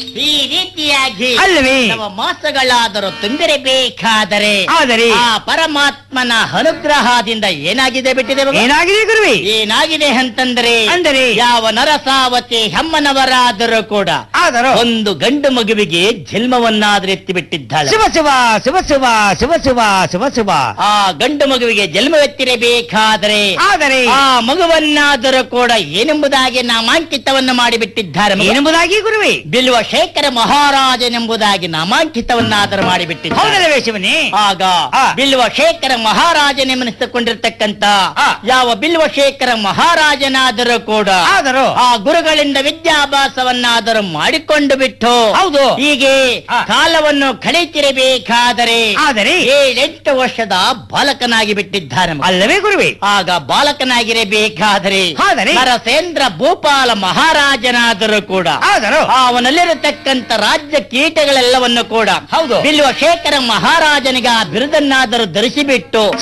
ಈ ರೀತಿಯಾಗಿ ಅಲ್ಲವೇ ನವ ಮಾಸಗಳಾದರೂ ತುಂಬಿರಬೇಕಾದರೆ ಆದರೆ ಆ ಪರಮಾತ್ಮನ ಅನುಗ್ರಹದಿಂದ ಏನಾಗಿದೆ ಬಿಟ್ಟಿದೆ ಮಗು? ಏನಾಗಿದೆ ಗುರುವೆ ಏನಾಗಿದೆ ಅಂತಂದ್ರೆ ಅಂದರೆ ಯಾವ ನರಸಾವತಿ ಹೆಮ್ಮನವರಾದರೂ ಕೂಡ ಆದರೂ ಒಂದು ಗಂಡು ಮಗುವಿಗೆ ಜನ್ಮವನ್ನಾದ್ರೂ ಎತ್ತಿ ಬಿಟ್ಟಿದ್ದಾಳೆ ಶಿವ ಶಿವ ಶಿವ ಶಿವ ಶಿವ ಶಿವ ಶಿವ ಶಿವ ಆ ಗಂಡು ಮಗುವಿಗೆ ಜನ್ಮವೆತ್ತಿರಬೇಕಾದರೆ ಆದರೆ ಆ ಮಗುವನ್ನಾದರೂ ಕೂಡ ಏನೆಂಬುದಾಗಿ ನಾಮಾಂಕಿತವನ್ನು ಮಾಡಿಬಿಟ್ಟಿದ್ದಾರೆ ಮಗು. ಏನೆಂಬುದಾಗಿ ಗುರುವೆ ಬಿಲ್ವ ಶೇಖರ ಮಹಾರಾಜನೆಂಬುದಾಗಿ ನಾಮಾಂಕಿತವನ್ನಾದರೂ ಮಾಡಿಬಿಟ್ಟಿದ್ದಾರೆ ಹೌದಲ್ಲವೇ ಶಿವನೇ ಆಗ ಆ. ಬಿಲ್ವ ಶೇಖರ ಮಹಾರಾಜನೆನಿಸಿಕೊಂಡಿರ್ತಕ್ಕಂತ ಆ. ಯಾವ ಬಿಲ್ವ ಶೇಖರ ಮಹಾರಾಜನಾದರೂ ಕೂಡ ಆದರೂ ಆ ಗುರುಗಳಿಂದ ವಿದ್ಯಾಭ್ಯಾಸವನ್ನಾದರೂ ಮಾಡಿಕೊಂಡು ಬಿಟ್ಟು ಹೌದು ಹೀಗೆ ಆ. ಕಾಲವನ್ನು ಕಳೆತಿರಬೇಕಾದರೆ ಆದರೆ ಏಳೆಂಟು ವರ್ಷದ ಬಾಲಕನಾಗಿ ಬಿಟ್ಟಿದ್ದಾನೆ ಮಗ. ಅಲ್ಲವೇ ಗುರುವೆ ಆಗ ಬಾಲಕನಾಗಿರಬೇಕಾದರೆ ಆದರೆ ನರಸೇಂದ್ರ ಭೂಪಾಲ ಮಹಾರಾಜನಾದರೂ ಕೂಡ ಆದರೂ ಅವನಲ್ಲಿರತಕ್ಕಂತ ರಾಜ್ಯ ಕೀಟಗಳೆಲ್ಲವನ್ನು ಕೂಡ ಹೌದು ಬಿಲ್ವ ಶೇಖರ ಮಹಾರಾಜನಿಗೆ ಆ ಬಿರುದನ್ನಾದರೂ ಧರಿಸಿಬಿಟ್ಟು